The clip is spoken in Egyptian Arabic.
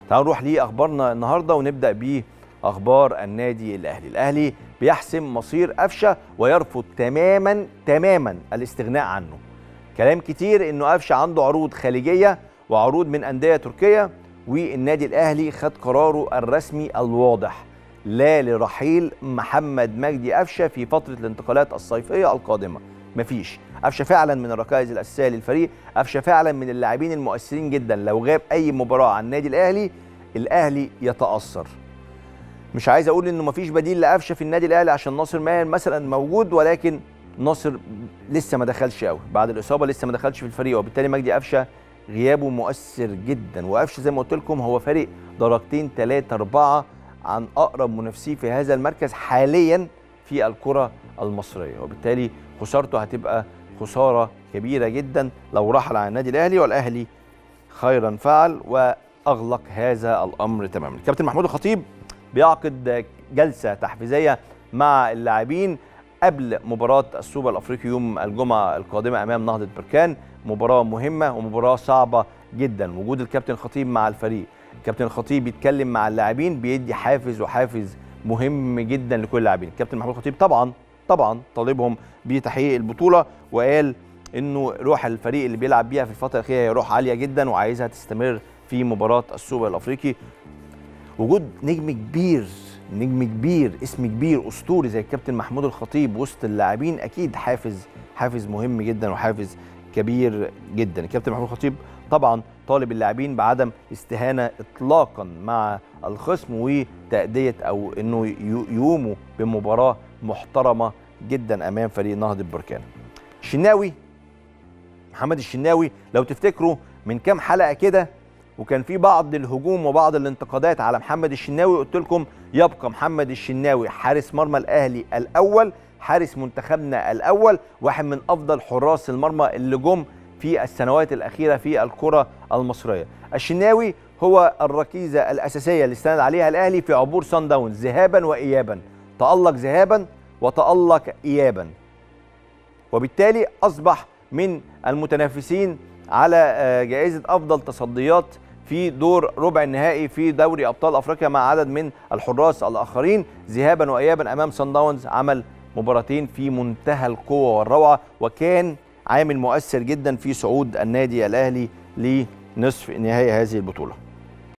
تعالوا نروح لاخبارنا النهارده ونبدا باخبار النادي الاهلي الاهلي بيحسم مصير قفشه ويرفض تماما تماما الاستغناء عنه كلام كتير انه قفشه عنده عروض خليجيه وعروض من انديه تركيه والنادي الاهلي خد قراره الرسمي الواضح لا لرحيل محمد مجدي قفشه في فتره الانتقالات الصيفيه القادمه مفيش قفشه فعلا من الركائز الاساسيه للفريق قفشه فعلا من اللاعبين المؤثرين جدا لو غاب اي مباراه عن النادي الاهلي الاهلي يتاثر مش عايز اقول انه مفيش بديل لقفشه في النادي الاهلي عشان ناصر ماهر مثلا موجود ولكن ناصر لسه ما دخلش قوي بعد الاصابه لسه ما دخلش في الفريق وبالتالي مجدي قفشه غيابه مؤثر جدا وقفشه زي ما قلت لكم هو فارق درجتين ثلاثه اربعه عن اقرب منافسيه في هذا المركز حاليا في الكره المصريه وبالتالي خسارته هتبقى خساره كبيره جدا لو رحل عن النادي الاهلي والاهلي خيرا فعل واغلق هذا الامر تماما الكابتن محمود الخطيب بيعقد جلسه تحفيزيه مع اللاعبين قبل مباراة السوبر الأفريقي يوم الجمعة القادمة أمام نهضة بركان مباراة مهمة ومباراة صعبة جدا وجود الكابتن الخطيب مع الفريق الكابتن الخطيب بيتكلم مع اللاعبين بيدي حافز وحافز مهم جدا لكل اللاعبين الكابتن محمود الخطيب طبعا طبعا طالبهم بتحقيق البطولة وقال انه روح الفريق اللي بيلعب بيها في الفترة الأخيرة هي روح عالية جدا وعايزها تستمر في مباراة السوبر الأفريقي وجود نجم كبير نجم كبير اسم كبير اسطوري زي الكابتن محمود الخطيب وسط اللاعبين اكيد حافز حافز مهم جدا وحافز كبير جدا الكابتن محمود الخطيب طبعا طالب اللاعبين بعدم استهانه اطلاقا مع الخصم وتاديه او انه يقوموا بمباراه محترمه جدا امام فريق نهضه بركان الشناوي محمد الشناوي لو تفتكروا من كام حلقه كده وكان في بعض الهجوم وبعض الانتقادات على محمد الشناوي قلت لكم يبقى محمد الشناوي حارس مرمى الاهلي الاول حارس منتخبنا الاول واحد من افضل حراس المرمى اللي جم في السنوات الاخيره في الكره المصريه الشناوي هو الركيزه الاساسيه اللي استند عليها الاهلي في عبور سان داونز ذهابا وايابا تالق ذهابا وتالق ايابا وبالتالي اصبح من المتنافسين على جائزه افضل تصديات في دور ربع النهائي في دوري ابطال افريقيا مع عدد من الحراس الاخرين ذهابا وايابا امام سان داونز عمل مباراتين في منتهى القوه والروعه وكان عامل مؤثر جدا في صعود النادي الاهلي لنصف نهائي هذه البطوله